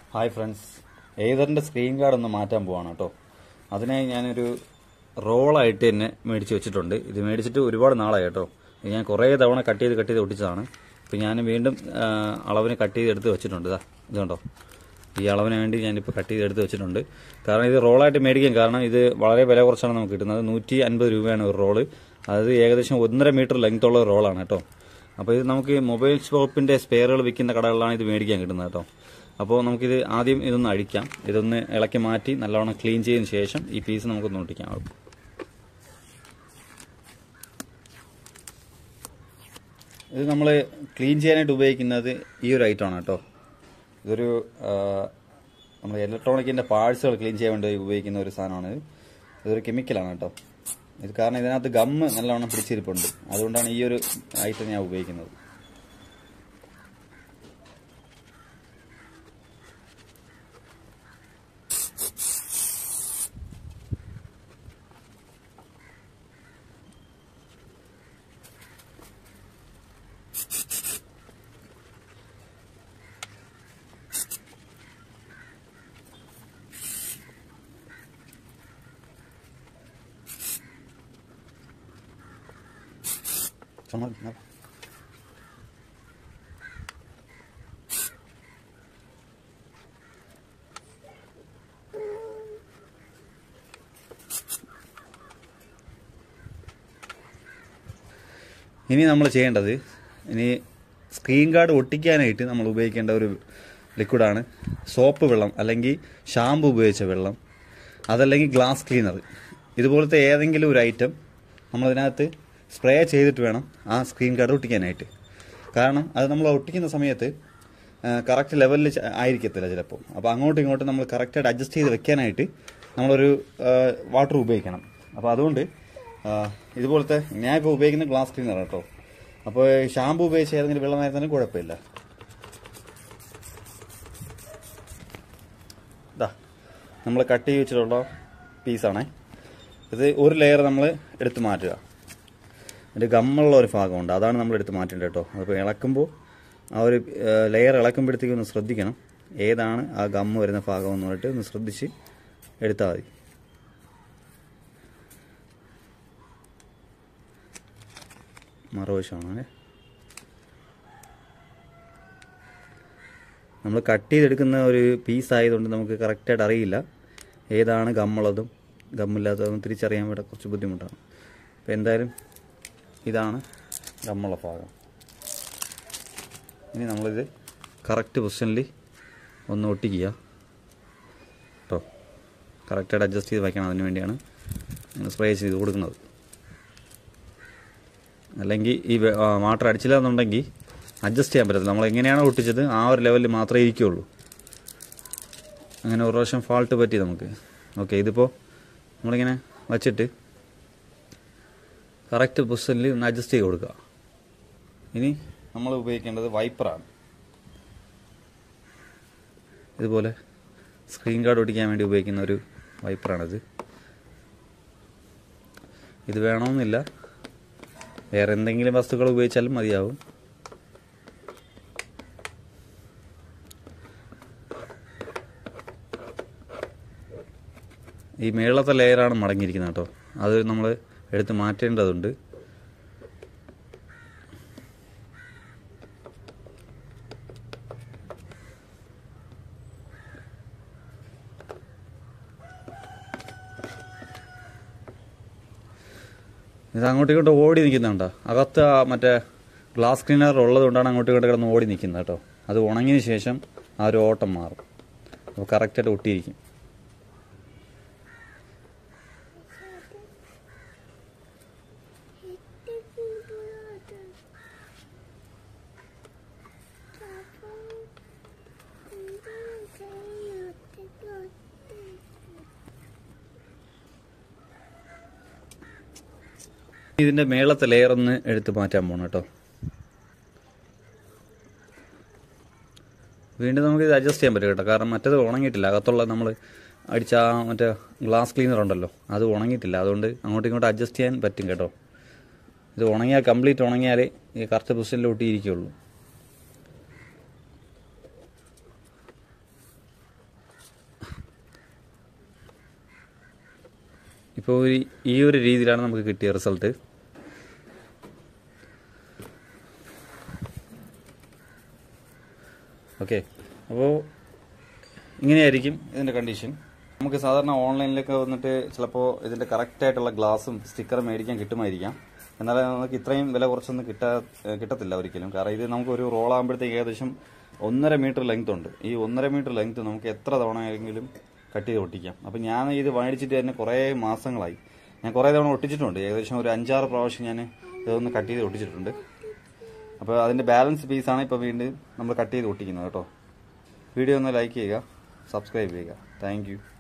hi friends ഏതറിൻ്റെ screen guard ഒന്ന് മാറ്റാൻ പോവാണ് കേട്ടോ അതിനായി ഞാനൊരു റോളായിട്ട് തന്നെ മേടിച്ച് വെച്ചിട്ടുണ്ട് ഇത് മേടിച്ചിട്ട് ഒരുപാട് നാളായി കേട്ടോ ഇത് ഞാൻ കുറേ തവണ കട്ട് ചെയ്ത് കട്ട് ചെയ്ത് ഒട്ടിച്ചതാണ് ഇപ്പം ഞാൻ വീണ്ടും ആ, അളവിന് കട്ട് ചെയ്ത് എടുത്ത് വെച്ചിട്ടുണ്ട് ഇതാ ഇത് കണ്ടോ ഈ അളവിന് വേണ്ടി ഞാനിപ്പോൾ കട്ട് ചെയ്ത് എടുത്ത് വെച്ചിട്ടുണ്ട് കാരണം ഇത് റോളായിട്ട് മേടിക്കാൻ കാരണം ഇത് വളരെ വില കുറച്ചാണ് നമുക്ക് കിട്ടുന്നത് നൂറ്റി അൻപത് രൂപയാണ് ഒരു റോള് അതായത് ഏകദേശം ഒന്നര മീറ്റർ ലെങ്ത് ഉള്ള ഒരു റോളാണ് കേട്ടോ അപ്പോൾ ഇത് നമുക്ക് മൊബൈൽ ഷോപ്പിന്റെ സ്പെയറുകൾ വിൽക്കുന്ന കടകളിലാണ് ഇത് മേടിക്കാൻ കിട്ടുന്നത് കേട്ടോ അപ്പോൾ നമുക്കിത് ആദ്യം ഇതൊന്ന് അഴിക്കാം ഇതൊന്ന് ഇളക്കി മാറ്റി നല്ലവണ്ണം ക്ലീൻ ചെയ്തതിന് ശേഷം ഈ പീസ് നമുക്കൊന്ന് ഒട്ടിക്കാം ഇത് നമ്മൾ ക്ലീൻ ചെയ്യാനായിട്ട് ഉപയോഗിക്കുന്നത് ഈ ഒരു ഐറ്റമാണ് കേട്ടോ ഇതൊരു ആ, നമ്മൾ ഇലക്ട്രോണിക്കിന്റെ പാഴ്സുകൾ ക്ലീൻ ചെയ്യാൻ വേണ്ടി ഉപയോഗിക്കുന്ന ഒരു സാധനമാണ് ഇത് ഇതൊരു കെമിക്കലാണ് കേട്ടോ ഇത് കാരണം ഇതിനകത്ത് ഗമ്മ് നല്ലവണ്ണം പിടിച്ചിരിപ്പുണ്ട് അതുകൊണ്ടാണ് ഈ ഒരു ഐറ്റം ഞാൻ ഉപയോഗിക്കുന്നത് ചുമ ഇനി നമ്മൾ ചെയ്യേണ്ടത് ഇനി സ്ക്രീൻ ഗാർഡ് ഒട്ടിക്കാനായിട്ട് നമ്മൾ ഉപയോഗിക്കേണ്ട ഒരു ലിക്വിഡാണ് സോപ്പ് വെള്ളം അല്ലെങ്കിൽ ഷാമ്പു ഉപയോഗിച്ച വെള്ളം അതല്ലെങ്കിൽ ഗ്ലാസ് ക്ലീനർ ഇതുപോലത്തെ ഏതെങ്കിലും ഒരു ഐറ്റം നമ്മളതിനകത്ത് സ്പ്രേ ചെയ്തിട്ട് വേണം ആ സ്ക്രീൻ ഗാർഡ് ഒട്ടിക്കാനായിട്ട് കാരണം അത് നമ്മൾ ഒട്ടിക്കുന്ന സമയത്ത് കറക്റ്റ് ലെവലിൽ ആയിരിക്കത്തില്ല ചിലപ്പോൾ അപ്പോൾ അങ്ങോട്ടും ഇങ്ങോട്ടും നമ്മൾ കറക്റ്റായിട്ട് അഡ്ജസ്റ്റ് ചെയ്ത് വെക്കാനായിട്ട് നമ്മളൊരു വാട്ടർ ഉപയോഗിക്കണം അപ്പോൾ അതുകൊണ്ട് ആ, ഇതുപോലത്തെ ഞാൻ ഇപ്പോൾ ഉപയോഗിക്കുന്ന ഗ്ലാസ് ക്ലീനർ കേട്ടോ അപ്പോൾ ഷാമ്പു ഉപയോഗിച്ച് ഏതെങ്കിലും വെള്ളമായിരുന്നാലും കുഴപ്പമില്ല ഇതാ നമ്മൾ കട്ട് ചെയ്ത് വെച്ചിട്ടുള്ള പീസാണേ ഇത് ഒരു ലെയർ നമ്മൾ എടുത്ത് മാറ്റുക അതിൻ്റെ ഗമ്മുള്ള ഒരു ഭാഗമുണ്ട് അതാണ് നമ്മൾ എടുത്ത് മാറ്റേണ്ടത് കേട്ടോ അപ്പോൾ ഇളക്കുമ്പോൾ ആ ഒരു ലെയർ ഇളക്കുമ്പോഴത്തേക്കും ഒന്ന് ശ്രദ്ധിക്കണം ഏതാണ് ആ ഗമ്മ് വരുന്ന ഭാഗം എന്ന് പറഞ്ഞിട്ട് ഒന്ന് ശ്രദ്ധിച്ച് എടുത്താൽ മതി മറുവശമാണ് നമ്മൾ കട്ട് ചെയ്തെടുക്കുന്ന ഒരു പീസ് ആയതുകൊണ്ട് നമുക്ക് കറക്റ്റായിട്ട് അറിയില്ല ഏതാണ് ഗമ്മുള്ളതും ഗമ്മില്ലാത്തതും തിരിച്ചറിയാൻ വേണ്ടി കുറച്ച് ബുദ്ധിമുട്ടാണ് അപ്പോൾ എന്തായാലും ഇതാണ് ഗമ്മുള്ള ഭാഗം ഇനി നമ്മളിത് കറക്റ്റ് പൊസിഷനിൽ ഒന്ന് ഒട്ടിക്കുക കേട്ടോ കറക്റ്റായിട്ട് അഡ്ജസ്റ്റ് ചെയ്ത് വയ്ക്കണം അതിന് വേണ്ടിയാണ് സ്പ്രേ ചെയ്ത് കൊടുക്കുന്നത് അല്ലെങ്കിൽ ഈ വാട്ടർ അടിച്ചില്ല എന്നുണ്ടെങ്കിൽ അഡ്ജസ്റ്റ് ചെയ്യാൻ പറ്റത്തില്ല നമ്മൾ എങ്ങനെയാണോ ഒട്ടിച്ചത് ആ ഒരു ലെവലിൽ മാത്രമേ ഇരിക്കുകയുള്ളൂ അങ്ങനെ ഒരു പ്രാവശ്യം ഫാൾട്ട് പറ്റി നമുക്ക് ഓക്കെ ഇതിപ്പോൾ നമ്മളിങ്ങനെ വച്ചിട്ട് കറക്റ്റ് പൊസിഷനിൽ ഒന്ന് അഡ്ജസ്റ്റ് ചെയ്ത് കൊടുക്കുക ഇനി നമ്മൾ ഉപയോഗിക്കേണ്ടത് വൈപ്പറാണ് ഇതുപോലെ സ്ക്രീൻ ഗാർഡ് ഒട്ടിക്കാൻ വേണ്ടി ഉപയോഗിക്കുന്ന ഒരു വൈപ്പറാണിത് ഇത് വേണമെന്നില്ല വേറെ എന്തെങ്കിലും വസ്തുക്കൾ ഉപയോഗിച്ചാലും മതിയാവും ഈ മേളത്തെ ലെയറാണ് മടങ്ങിയിരിക്കുന്നത് കേട്ടോ അത് നമ്മൾ എടുത്ത് മാറ്റേണ്ടതുണ്ട് ഇത് അങ്ങോട്ടും ഇങ്ങോട്ടും ഓടി നിൽക്കുന്നുണ്ടോ അകത്ത് ആ മറ്റേ ഗ്ലാസ് ക്ലീനർ ഉള്ളത് കൊണ്ടാണ് അങ്ങോട്ടും ഇങ്ങോട്ടും കിടന്ന് ഓടി നിൽക്കുന്നത് കേട്ടോ അത് ഉണങ്ങിയതിന് ശേഷം ആ ഒരു ഓട്ടം മാറും അപ്പോൾ കറക്റ്റായിട്ട് ഒട്ടിയിരിക്കും ഇതിന്റെ മേളത്തെ ലെയർ ഒന്ന് എടുത്ത് മാറ്റാൻ പോകണം കേട്ടോ വീണ്ടും നമുക്ക് ഇത് അഡ്ജസ്റ്റ് ചെയ്യാൻ പറ്റും കേട്ടോ കാരണം മറ്റേത് ഉണങ്ങിയിട്ടില്ല അകത്തുള്ള നമ്മൾ അടിച്ച ആ മറ്റേ ഗ്ലാസ് ക്ലീനർ ഉണ്ടല്ലോ അത് ഉണങ്ങിയിട്ടില്ല അതുകൊണ്ട് അങ്ങോട്ടും ഇങ്ങോട്ടും അഡ്ജസ്റ്റ് ചെയ്യാൻ പറ്റും കേട്ടോ ഇത് ഉണങ്ങിയാൽ കംപ്ലീറ്റ് ഉണങ്ങിയാലേ ഈ കറക്റ്റ് പൊസിഷനിൽ ഒട്ടിയിരിക്കുള്ളൂ ഇപ്പോൾ ഈ- ഈ ഒരു രീതിയിലാണ് നമുക്ക് കിട്ടിയ റിസൾട്ട് ഓക്കെ അപ്പോൾ ഇങ്ങനെയായിരിക്കും ഇതിൻ്റെ കണ്ടീഷൻ നമുക്ക് സാധാരണ ഓൺലൈനിലൊക്കെ വന്നിട്ട് ചിലപ്പോൾ ഇതിൻ്റെ കറക്റ്റായിട്ടുള്ള ഗ്ലാസും സ്റ്റിക്കറും മേടിക്കാൻ കിട്ടുമായിരിക്കാം എന്നാൽ നമുക്ക് ഇത്രയും വില കുറച്ചൊന്നും കിട്ടാ ഏഹ് കിട്ടത്തില്ല ഒരിക്കലും കാരണം ഇത് നമുക്ക് ഒരു റോൾ ആകുമ്പോഴത്തേക്ക് ഏകദേശം ഒന്നര മീറ്റർ ലെങ്ത് ഉണ്ട് ഈ ഒന്നര മീറ്റർ ലെങ്ത് നമുക്ക് എത്ര തവണ ആയെങ്കിലും കട്ട് ചെയ്ത് ഒട്ടിക്കാം അപ്പം ഞാൻ ഇത് മേടിച്ചിട്ട് തന്നെ കുറേ മാസങ്ങളായി ഞാൻ കുറേ തവണ ഒട്ടിച്ചിട്ടുണ്ട് ഏകദേശം ഒരു അഞ്ചാറ് പ്രാവശ്യം ഞാൻ ഇതൊന്ന് കട്ട് ചെയ്ത് ഒട്ടിച്ചിട്ടുണ്ട് അപ്പോൾ അതിൻ്റെ ബാലൻസ് പീസാണ് ഇപ്പോൾ വീണ്ടും നമ്മൾ കട്ട് ചെയ്ത് ഒട്ടിക്കുന്നത് കേട്ടോ വീഡിയോ ഒന്ന് ലൈക്ക് ചെയ്യുക സബ്സ്ക്രൈബ് ചെയ്യുക താങ്ക്